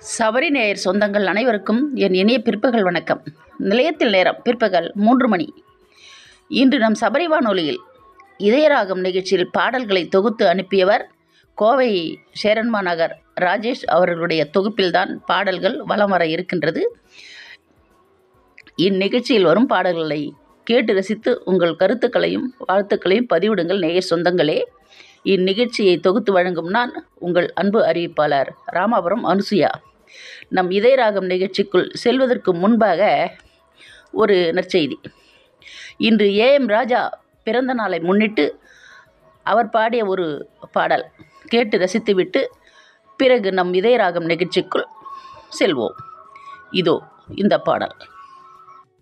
சபரி நேயர் சொந்தங்கள் அனைவருக்கும் என் இனிய பிற்பகல் வணக்கம் நிலையத்தில் நேரம் பிற்பகல் மூன்று மணி இன்று நம் சபரி வானொலியில் இதயராகம் நிகழ்ச்சியில் பாடல்களை தொகுத்து அனுப்பியவர் கோவை சேரன்மா நகர் ராஜேஷ் அவர்களுடைய தொகுப்பில்தான் பாடல்கள் வலம் வர இருக்கின்றது இந்நிகழ்ச்சியில் வரும் பாடல்களை கேட்டு ரசித்து உங்கள் கருத்துக்களையும் வாழ்த்துக்களையும் பதிவிடுங்கள் நேயர் சொந்தங்களே இந்நிகழ்ச்சியை தொகுத்து வழங்கும் நான் உங்கள் அன்பு அறிவிப்பாளர் ராமாபுரம் அனுசுயா நம் இதயராகம் நிகழ்ச்சிக்குள் செல்வதற்கு முன்பாக ஒரு நற்செய்தி இன்று ஏஎம் ராஜா பிறந்த நாளை முன்னிட்டு அவர் பாடிய ஒரு பாடல் கேட்டு ரசித்துவிட்டு பிறகு நம் இதயராகம் நிகழ்ச்சிக்குள் செல்வோம் இதோ இந்த பாடல்